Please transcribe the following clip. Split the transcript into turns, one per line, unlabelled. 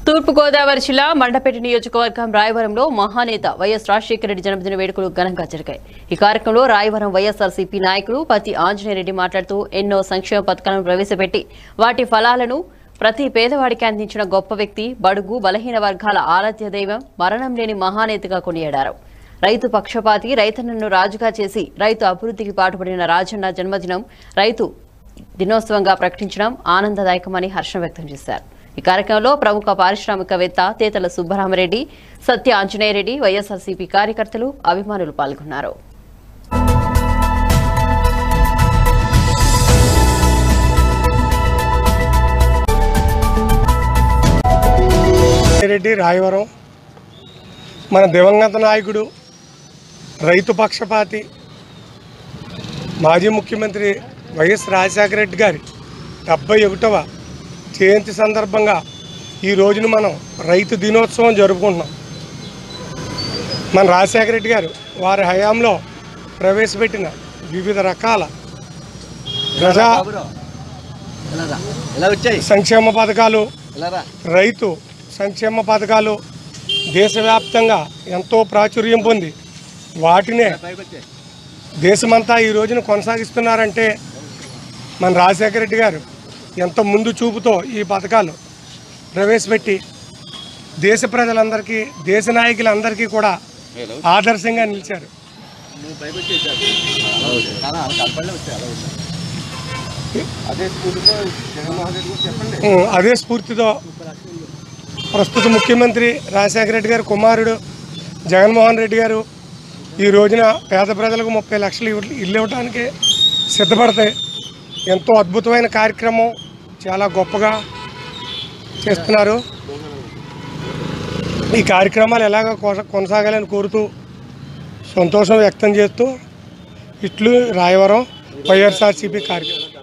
తూర్పుగోదావరి జిల్లా మండపేట నియోజకవర్గం రాయవరంలో మహానేత వైఎస్ రాజశేఖర రెడ్డి జన్మదిన వేడుకలు ఘనంగా జరిగాయి ఈ కార్యక్రమంలో రాయవరం వైఎస్ఆర్సీపీ నాయకులు పతి ఆంజనేయరెడ్డి మాట్లాడుతూ ఎన్నో సంక్షేమ పథకాలను ప్రవేశపెట్టి వాటి ఫలాలను ప్రతి పేదవాడికి అందించిన గొప్ప వ్యక్తి బడుగు బలహీన వర్గాల ఆరాధ్య దైవం మరణం లేని మహానేతగా కొనియాడారు రైతు పక్షపాతి రైతన్నను రాజుగా చేసి రైతు అభివృద్ధికి పాటుపడిన రాజన్న జన్మదినం రైతు దినోత్సవంగా ప్రకటించడం ఆనందదాయకమని హర్షం వ్యక్తం చేశారు ఈ కార్యక్రమంలో ప్రముఖ పారిశ్రామికవేత్త తేతల సుబ్బరామరెడ్డి సత్య ఆంజనేయరెడ్డి వైఎస్ఆర్సీపీ కార్యకర్తలు అభిమానులు పాల్గొన్నారు
రెడ్డి రాయవరం మన దివంగత నాయకుడు రైతు పక్షపాతి మాజీ ముఖ్యమంత్రి వైఎస్ రాజశేఖర రెడ్డి గారి డెబ్బై ఒకటవ జయంతి సందర్భంగా ఈ రోజున మనం రైతు దినోత్సవం జరుపుకుంటున్నాం మన రాజశేఖర రెడ్డి గారు వారి హయాంలో ప్రవేశపెట్టిన వివిధ రకాల ప్రజా
ఇలారా ఇలా వచ్చాయి
సంక్షేమ పథకాలు
ఇలారా
రైతు సంక్షేమ పథకాలు దేశవ్యాప్తంగా ఎంతో ప్రాచుర్యం పొంది వాటినే
పైకి వచ్చాయి
దేశమంతా ఈ రోజున కొనసాగిస్తున్నారంటే మన రాజశేఖర రెడ్డి గారు ఎంతో ముందు చూపుతో ఈ పథకాలు ప్రవేశపెట్టి దేశ ప్రజలందరికీ దేశ నాయకులందరికీ కూడా ఆదర్శంగా నిలిచారు
నువ్వు పైకి వచ్చేసారు అలా కలపడలే వచ్చాయి అలా వచ్చాయి అదే స్కూల్తో జగన్మోహన్ రెడ్డి గురించి చెప్పండి
ఉం, అదే స్ఫూర్తితో ప్రస్తుత ముఖ్యమంత్రి రాజశేఖర రెడ్డి గారి కుమారుడు జగన్మోహన్ రెడ్డి గారు ఈ రోజున పేద ప్రజలకు ముప్పై లక్షలు ఇవ్వ- ఇల్లు ఇవ్వడానికి సిద్ధపడతాయి ఎంతో అద్భుతమైన కార్యక్రమం చాలా గొప్పగా చేస్తున్నారు ఈ కార్యక్రమాలు ఎలాగ కొన- కొనసాగాలని కోరుతూ సంతోషం వ్యక్తం చేస్తూ ఇట్లు రాయవరం వైఎస్ఆర్సీపీ కార్యక్రమం